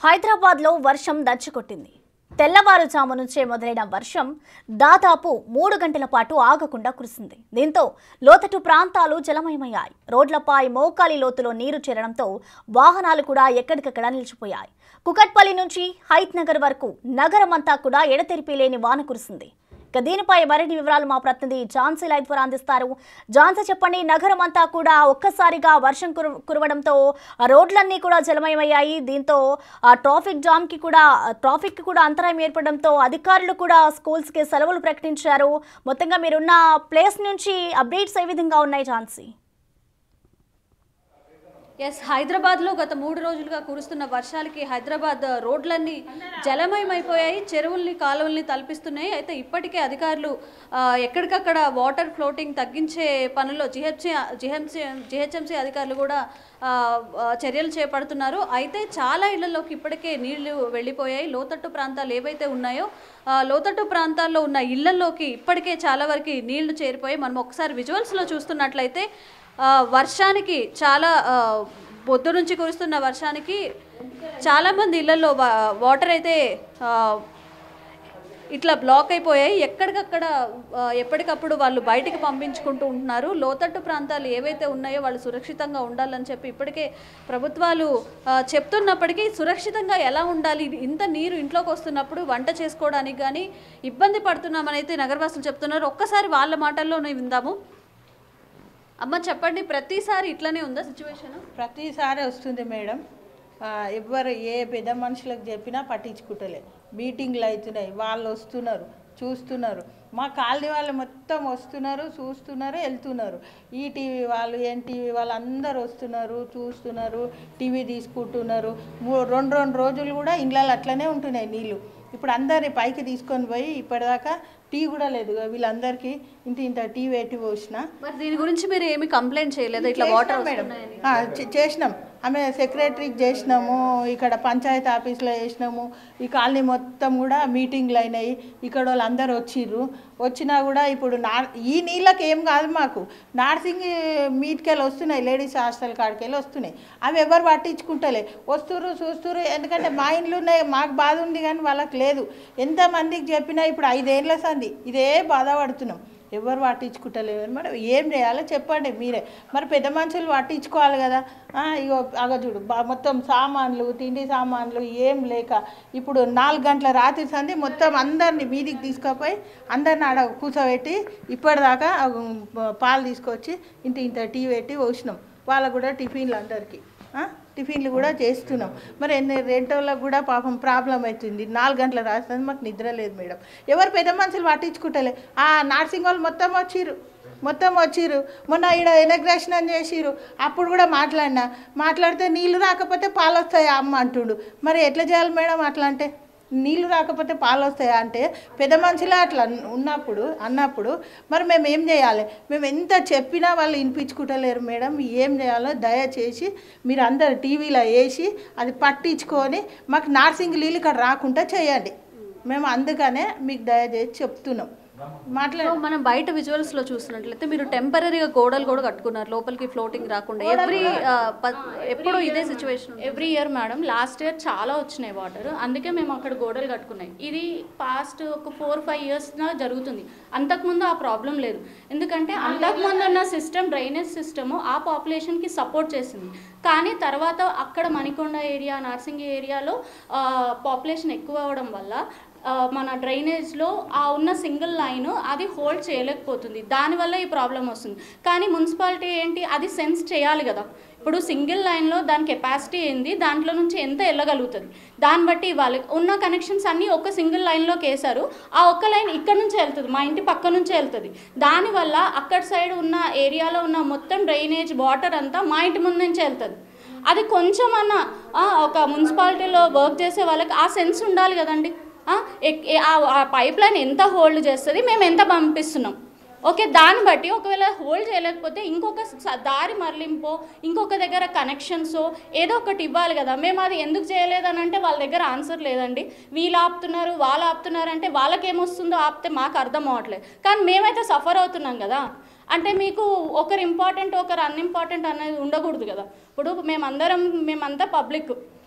హైదరాబాద్లో వర్షం దంచుకొట్టింది తెల్లవారుజాము నుంచే మొదలైన వర్షం దాదాపు మూడు గంటల పాటు ఆగకుండా కురిసింది దీంతో లోతట్టు ప్రాంతాలు జలమయమయ్యాయి రోడ్లపై మోకాలి లోతులో నీరు చేరడంతో వాహనాలు కూడా ఎక్కడికక్కడ నిలిచిపోయాయి కుకట్పల్లి నుంచి హైత్ నగర్ వరకు నగరమంతా కూడా ఎడతెరిపి లేని వాన కురిసింది ఇక దీనిపై మరిన్ని వివరాలు మా ప్రతినిధి ఝాన్సీ లైవ్ ద్వారా అందిస్తారు ఝాన్సీ చెప్పండి నగరం అంతా కూడా ఒక్కసారిగా వర్షం కురు కురవడంతో ఆ రోడ్లన్నీ కూడా జలమయమయ్యాయి దీంతో ఆ ట్రాఫిక్ జామ్ కి కూడా ట్రాఫిక్ కి కూడా అంతరాయం ఏర్పడడంతో అధికారులు కూడా స్కూల్స్ కి సెలవులు ప్రకటించారు మొత్తంగా మీరున్న ప్లేస్ నుంచి అప్డేట్స్ ఏ విధంగా ఉన్నాయి ఝాన్సీ ఎస్ హైదరాబాద్లో గత మూడు రోజులుగా కురుస్తున్న వర్షాలకి హైదరాబాద్ రోడ్లన్నీ జలమయమైపోయాయి చెరువుల్ని కాలువల్ని తలపిస్తున్నాయి అయితే ఇప్పటికే అధికారులు ఆ, ఎక్కడికక్కడ వాటర్ ఫ్లోటింగ్ తగ్గించే పనుల్లో జిహెచ్సి జిహెంసి జిహెచ్ఎంసీ అధికారులు కూడా ఆ, ఆ, చర్యలు చేపడుతున్నారు అయితే చాలా ఇళ్లలోకి ఇప్పటికే నీళ్లు వెళ్ళిపోయాయి లోతట్టు ప్రాంతాలు ఏవైతే ఉన్నాయో ఆ, లోతట్టు ప్రాంతాల్లో ఉన్న ఇళ్లలోకి ఇప్పటికే చాలా వరకు నీళ్లు చేరిపోయి మనం ఒకసారి విజువల్స్లో చూస్తున్నట్లయితే ఆ, వర్షానికి చాలా ఆ, పొద్దు నుంచి కురుస్తున్న వర్షానికి చాలామంది ఇళ్లలో వా- వాటర్ అయితే ఆ, ఇట్లా బ్లాక్ అయిపోయాయి ఎక్కడికక్కడ ఆ, ఎప్పటికప్పుడు వాళ్ళు బయటికి పంపించుకుంటూ ఉంటున్నారు లోతట్టు ప్రాంతాలు ఏవైతే ఉన్నాయో వాళ్ళు సురక్షితంగా ఉండాలని చెప్పి ఇప్పటికే ప్రభుత్వాలు ఆ, చెప్తున్నప్పటికీ సురక్షితంగా ఎలా ఉండాలి ఇంత నీరు ఇంట్లోకి వస్తున్నప్పుడు వంట చేసుకోవడానికి కానీ ఇబ్బంది పడుతున్నామని అయితే నగరవాసులు చెప్తున్నారు ఒక్కసారి వాళ్ళ మాటల్లోనే విందాము అమ్మ చెప్పండి ప్రతిసారి ఇట్లనే ఉందా సిచ్యువేషన్ ప్రతిసారి వస్తుంది మేడం ఆ, ఎవ్వరు ఏ పెద్ద మనుషులకు చెప్పినా పట్టించుకుంటలే మీటింగ్లు అవుతున్నాయి వాళ్ళు వస్తున్నారు చూస్తున్నారు మా కాలనీ వాళ్ళు మొత్తం వస్తున్నారు చూస్తున్నారు వెళ్తున్నారు ఈ టీవీ వాళ్ళు ఎన్టీవీ వాళ్ళు అందరు వస్తున్నారు చూస్తున్నారు టీవీ తీసుకుంటున్నారు మూ- రెండు రెండు రోజులు కూడా ఇండ్లలో అట్లనే ఉంటున్నాయి నీళ్ళు ఇప్పుడు అందరిని పైకి తీసుకొని పోయి ఇప్పటిదాకా టీ కూడా లేదు వీళ్ళందరికీ ఇంత ఇంత టీ పెట్టి పోసిన మరి దీని గురించి మీరు ఏమి కంప్లైంట్ చేయలేదు ఇట్లా వాటర్ మేడం ఆ, చే- చేసినాం ఆమె సెక్రటరీకి చేసినాము ఇక్కడ పంచాయతీ ఆఫీస్లో చేసినాము ఈ కాలనీ మొత్తం కూడా మీటింగ్లు అయినాయి ఇక్కడ వాళ్ళందరూ వచ్చిర్రు వచ్చినా కూడా ఇప్పుడు నా ఈ నీళ్ళకి ఏం కాదు మాకు నార్సింగ్ మీట్కెళ్ళి వస్తున్నాయి లేడీస్ హాస్టల్ కాడికెళ్ళి వస్తున్నాయి అవి ఎవరు పట్టించుకుంటలే వస్తుర్రు చూస్తుర్రు ఎందుకంటే మా ఇండ్లు ఉన్నాయి మాకు బాధ ఉంది కానీ వాళ్ళకి లేదు ఎంతమందికి చెప్పినా ఇప్పుడు ఐదేళ్ల సంది ఇదే బాధపడుతున్నాం ఎవరు పట్టించుకుంటలేరు మరి ఏం చేయాలో చెప్పండి మీరే మరి పెద్ద మనుషులు పట్టించుకోవాలి కదా ఆ, ఇగో అగ చూడు బా- మొత్తం సామాన్లు తిండి సామాన్లు ఏం లేక ఇప్పుడు నాలుగు గంటల రాత్రి సంది మొత్తం అందరిని మీదికి తీసుకుపోయి అందరిని ఆడ కూర్చోబెట్టి ఇప్పటిదాకా ఆ, పాలు తీసుకొచ్చి ఇంత ఇంత టీ పెట్టి పోసినాం వాళ్ళకు కూడా టిఫిన్లు అందరికీ ఆ, టిఫిన్లు కూడా చేస్తున్నాం మరి ఎన్ని రెంటోళ్ళకు కూడా పాపం ప్రాబ్లం అవుతుంది నాలుగు గంటల రాస్తుంది మాకు నిద్ర లేదు మేడం ఎవరు పెద్ద మనుషులు పట్టించుకుంటలే ఆ నార్సింగ్ వాళ్ళు మొత్తం వచ్చిర్రు మొత్తం వచ్చిర్రు మొన్న ఈడ ఎనగ్రేషన్ అని చేసిర్రు అప్పుడు కూడా మాట్లాడినా మాట్లాడితే నీళ్ళు రాకపోతే పాలు వస్తాయా అమ్మ అంటుండు మరి ఎట్లా చేయాలి మేడం అట్లా అంటే నీళ్ళు రాకపోతే పాలు వస్తాయా అంటే పెద్ద మనుషులే అట్లా అన్- ఉన్నప్పుడు అన్నప్పుడు మరి మేము ఏం చేయాలి మేము ఎంత చెప్పినా వాళ్ళు వినిపించుకుంటలేరు మేడం ఏం చేయాలో దయచేసి మీరు అందరు టీవీలో వేసి అది పట్టించుకొని మాకు నార్సింగ్ నీళ్ళు ఇక్కడ రాకుండా చేయండి మేము అందుకనే మీకు దయచేసి చెప్తున్నాం మాట్లాడు సో మనం బయట విజువల్స్ లో చూసినట్లయితే మీరు టెంపరీగా గోడలు కూడా కట్టుకున్నారు లోపలికి ఫ్లోటింగ్ రాకుండా ఎవ్రీ ఎప్పుడు ఇదే situation every year madam last year చాలా వచ్చినాయి వాటర్ అందుకే మేము అక్కడ గోడలు కట్టుకున్నాయి ఇది పాస్ట్ ఒక ఫోర్ ఫైవ్ ఇయర్స్ జరుగుతుంది అంతకుముందు ఆ ప్రాబ్లం లేదు ఎందుకంటే అంతకుముందు ఉన్న సిస్టమ్ డ్రైనేజ్ సిస్టమ్ ఆ పాపులేషన్కి సపోర్ట్ చేసింది కానీ తర్వాత అక్కడ మణికొండ ఏరియా నార్సింగి ఏరియాలో పాపులేషన్ ఎక్కువ అవడం వల్ల ఆ, మన డ్రైనేజ్లో ఆ ఉన్న సింగిల్ లైన్ అది హోల్డ్ చేయలేకపోతుంది దానివల్ల ఈ ప్రాబ్లం వస్తుంది కానీ మున్సిపాలిటీ ఏంటి అది సెన్స్ చేయాలి కదా ఇప్పుడు సింగిల్ లైన్లో దాని కెపాసిటీ ఏంది దాంట్లో నుంచి ఎంత వెళ్ళగలుగుతుంది దాన్ని బట్టి ఇవ్వాలి ఉన్న కనెక్షన్స్ అన్నీ ఒక సింగిల్ లైన్లోకి వేశారు ఆ ఒక్క లైన్ ఇక్కడ నుంచే వెళ్తుంది మా ఇంటి పక్క నుంచే వెళ్తుంది దానివల్ల అక్కడ సైడ్ ఉన్న ఏరియాలో ఉన్న మొత్తం డ్రైనేజ్ వాటర్ అంతా మా ఇంటి ముందు నుంచే వెళ్తుంది అది కొంచెం అన్న ఆ, ఒక మున్సిపాలిటీలో వర్క్ చేసే వాళ్ళకి ఆ సెన్స్ ఉండాలి కదండి ఆ, ఎక్- ఏ- ఆ- ఆ పైప్ లైన్ ఎంత హోల్డ్ చేస్తుంది మేము ఎంత పంపిస్తున్నాం ఓకే దాన్ని బట్టి ఒకవేళ హోల్డ్ చేయలేకపోతే ఇంకొక స- దారి మరలింపో ఇంకొక దగ్గర కనెక్షన్స్ ఏదో ఒకటి ఇవ్వాలి కదా మేము అది ఎందుకు చేయలేదని అంటే వాళ్ళ దగ్గర ఆన్సర్ లేదండి వీళ్ళు ఆపుతున్నారు వాళ్ళు ఆపుతున్నారు అంటే వాళ్ళకి ఏమొస్తుందో ఆపితే మాకు అర్థం అవ్వట్లేదు కానీ మేమైతే సఫర్ అవుతున్నాం కదా అంటే మీకు ఒకరు ఇంపార్టెంట్ ఒకరు అన్ఇంపార్టెంట్ అనేది ఉండకూడదు కదా ఇప్పుడు మేమందరం మేమంతా పబ్లిక్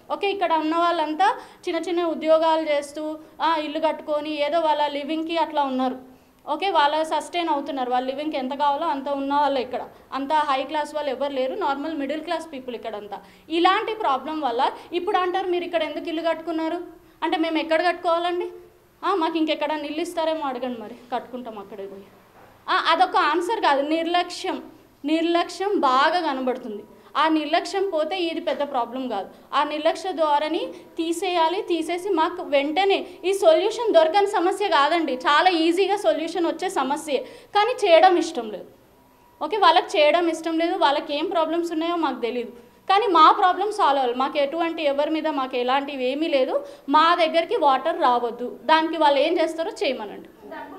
ఓకే ఇక్కడ ఉన్న వాళ్ళంతా చిన్న చిన్న ఉద్యోగాలు చేస్తూ ఆ, ఇల్లు కట్టుకొని ఏదో వాళ్ళ లివింగ్కి అట్లా ఉన్నారు ఓకే వాళ్ళ సస్టైన్ అవుతున్నారు వాళ్ళ లివింగ్కి ఎంత కావాలో అంత ఉన్న వాళ్ళు ఇక్కడ అంత హై క్లాస్ వాళ్ళు ఎవరు లేరు నార్మల్ మిడిల్ క్లాస్ పీపుల్ ఇక్కడ అంతా ఇలాంటి ప్రాబ్లం వల్ల ఇప్పుడు అంటారు మీరు ఇక్కడ ఎందుకు ఇల్లు కట్టుకున్నారు అంటే మేము ఎక్కడ కట్టుకోవాలండి ఆ, మాకు ఇంకెక్కడ ఇల్లు ఇస్తారేమో అడగండి మరి కట్టుకుంటాం అక్కడికి పోయి ఆ, అదొక ఆన్సర్ కాదు నిర్లక్ష్యం నిర్లక్ష్యం బాగా కనబడుతుంది ఆ నిర్లక్ష్యం పోతే ఇది పెద్ద ప్రాబ్లం కాదు ఆ నిర్లక్ష్య ద్వారాని తీసేయాలి తీసేసి మాకు వెంటనే ఈ సొల్యూషన్ దొరకని సమస్య కాదండి చాలా ఈజీగా సొల్యూషన్ వచ్చే సమస్యే కానీ చేయడం ఇష్టం లేదు ఓకే వాళ్ళకి చేయడం ఇష్టం లేదు వాళ్ళకి ఏం ప్రాబ్లమ్స్ ఉన్నాయో మాకు తెలియదు కానీ మా ప్రాబ్లమ్ సాల్వ్ అవ్వాలి మాకు ఎటువంటి ఎవరి మీద మాకు ఎలాంటివి ఏమీ లేదు మా దగ్గరికి వాటర్ రావద్దు దానికి వాళ్ళు ఏం చేస్తారో చేయమనండి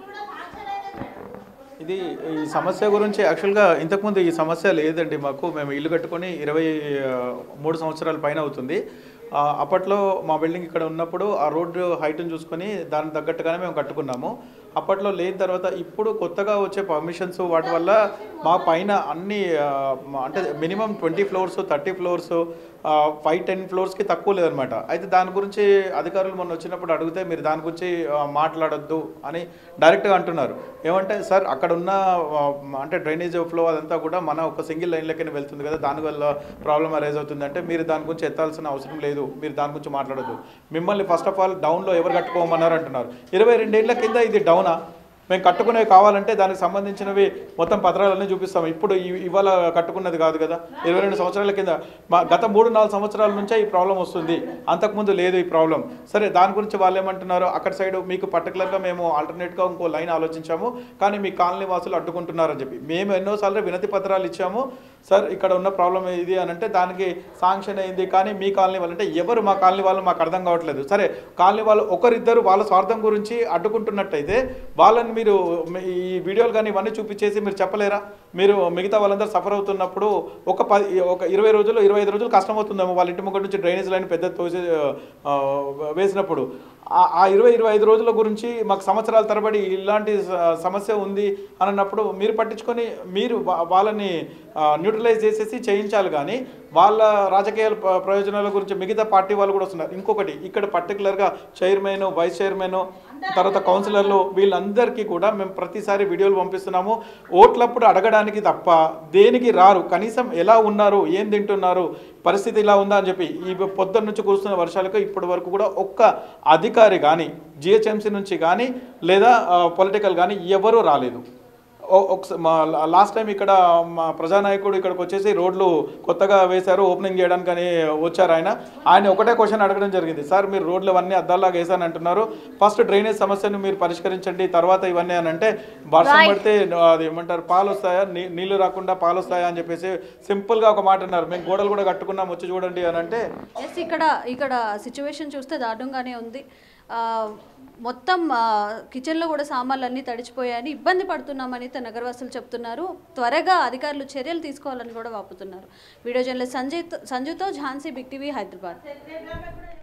ఇది ఈ సమస్య గురించి యాక్చువల్గా ఇంతకుముందు ఈ సమస్య లేదండి మాకు మేము ఇల్లు కట్టుకొని ఇరవై ఆ, మూడు సంవత్సరాల పైన అవుతుంది ఆ, అప్పట్లో మా బిల్డింగ్ ఇక్కడ ఉన్నప్పుడు ఆ రోడ్డు హైట్ని చూసుకొని దానికి తగ్గట్టుగానే మేము కట్టుకున్నాము అప్పట్లో లేని తర్వాత ఇప్పుడు కొత్తగా వచ్చే పర్మిషన్స్ వాటి వల్ల మా పైన అన్ని ఆ, మా- అంటే minimum twenty floors thirty floors five ten ఫ్లోర్స్కి తక్కువ లేదనమాట అయితే దాని గురించి అధికారులు మొన్న వచ్చినప్పుడు అడిగితే మీరు దాని గురించి ఆ, మాట్లాడొద్దు అని డైరెక్ట్గా అంటున్నారు ఏమంటే సార్ అక్కడ ఉన్న ఆ, అంటే డ్రైనేజ్ ఫ్లో అదంతా కూడా మన ఒక సింగిల్ లైన్లకైనా వెళ్తుంది కదా దానివల్ల ప్రాబ్లం అరైజ్ అవుతుంది అంటే మీరు దాని గురించి ఎత్తాల్సిన అవసరం లేదు మీరు దాని గురించి మాట్లాడొద్దు మిమ్మల్ని ఫస్ట్ ఆఫ్ ఆల్ డౌన్లో ఎవరు కట్టుకోమన్నారు అంటున్నారు ఇరవై రెండేళ్ల కింద ఇది డౌనా మేము కట్టుకునేవి కావాలంటే దానికి సంబంధించినవి మొత్తం పత్రాలన్నీ చూపిస్తాం ఇప్పుడు ఇ- ఇవాళ కట్టుకున్నది కాదు కదా ఇరవై రెండు సంవత్సరాల కింద మా గత మూడు నాలుగు సంవత్సరాల నుంచే ఈ ప్రాబ్లం వస్తుంది అంతకుముందు లేదు ఈ ప్రాబ్లం సరే దాని గురించి వాళ్ళు ఏమంటున్నారు అక్కడ సైడ్ మీకు పర్టికులర్గా మేము ఆల్టర్నేట్గా ఇంకో లైన్ ఆలోచించాము కానీ మీ కాలనీ వాసులు అడ్డుకుంటున్నారని చెప్పి మేము ఎన్నోసార్లు వినతి పత్రాలు ఇచ్చాము సార్ ఇక్కడ ఉన్న ప్రాబ్లం ఇది అని అంటే దానికి శాంక్షన్ అయింది కానీ మీ కాలనీ వాళ్ళు అంటే ఎవరు మా కాలనీ వాళ్ళు మాకు అర్థం కావట్లేదు సరే కాలనీ వాళ్ళు ఒకరిద్దరు వాళ్ళ స్వార్థం గురించి అడ్డుకుంటున్నట్టయితే వాళ్ళని మీరు మీ- ఈ వీడియోలు కానీ ఇవన్నీ చూపించేసి మీరు చెప్పలేరా మీరు మిగతా వాళ్ళందరూ సఫర్ అవుతున్నప్పుడు ఒక పది ఒక ఇరవై రోజులు ఇరవై ఐదు రోజులు కష్టం అవుతుందేమో వాళ్ళ ఇంటి ముగ్గర నుంచి డ్రైనేజ్ లైన్ పెద్ద తోసి ఆ, వేసినప్పుడు ఆ- ఆ ఇరవై ఇరవై ఐదు రోజుల గురించి మాకు సంవత్సరాల తరబడి ఇలాంటి స- సమస్య ఉంది అని అన్నప్పుడు మీరు పట్టించుకొని మీరు వా- వాళ్ళని న్యూట్రలైజ్ చేసేసి చేయించాలి కానీ వాళ్ళ రాజకీయ ప- ప్రయోజనాల గురించి మిగతా పార్టీ వాళ్ళు కూడా వస్తున్నారు ఇంకొకటి ఇక్కడ పర్టికులర్గా చైర్మన్ వైస్ చైర్మన్ తర్వాత కౌన్సిలర్లు వీళ్ళందరికీ కూడా మేము ప్రతిసారి వీడియోలు పంపిస్తున్నాము ఓట్లప్పుడు అడగడానికి తప్ప దేనికి రారు కనీసం ఎలా ఉన్నారు ఏం తింటున్నారు పరిస్థితి ఇలా ఉందా అని చెప్పి ఈ పొద్దున్న నుంచి కురుస్తున్న వర్షాలకు ఇప్పటి వరకు కూడా ఒక్క అధికారి కానీ జిహెచ్ఎంసీ నుంచి కానీ లేదా పొలిటికల్ కానీ ఎవరూ రాలేదు ఓ- ఒకస- మా లాస్ట్ టైం ఇక్కడ మా ప్రజానాయకుడు ఇక్కడికి వచ్చేసి రోడ్లు కొత్తగా వేశారు ఓపెనింగ్ చేయడానికి అని వచ్చారు ఆయన ఆయన ఒకటే క్వశ్చన్ అడగడం జరిగింది సార్ మీరు రోడ్లు అవన్నీ అద్దాలాగా వేసాను అంటున్నారు ఫస్ట్ డ్రైనేజ్ సమస్యను మీరు పరిష్కరించండి తర్వాత ఇవన్నీ అని అంటే వర్షం Right. పడితే అది ఏమంటారు పాలు వస్తాయా నీ- నీళ్లు రాకుండా పాలు వస్తాయా అని చెప్పేసి సింపుల్గా ఒక మాట అన్నారు మేము గోడలు కూడా కట్టుకున్నాం వచ్చి చూడండి అని అంటే ఎస్ ఇక్కడ ఇక్కడ సిచ్యువేషన్ చూస్తే దారుణంగానే ఉంది ఆ, మొత్తం ఆ, కిచెన్లో కూడా సామాన్లు అన్నీ తడిచిపోయాయని ఇబ్బంది పడుతున్నామని అయితే నగరవాసులు చెప్తున్నారు త్వరగా అధికారులు చర్యలు తీసుకోవాలని కూడా వాపుతున్నారు వీడియో జర్నలిస్ట్ సంజయ్ సంజుతో ఝాన్సీ బిగ్ టీవీ హైదరాబాద్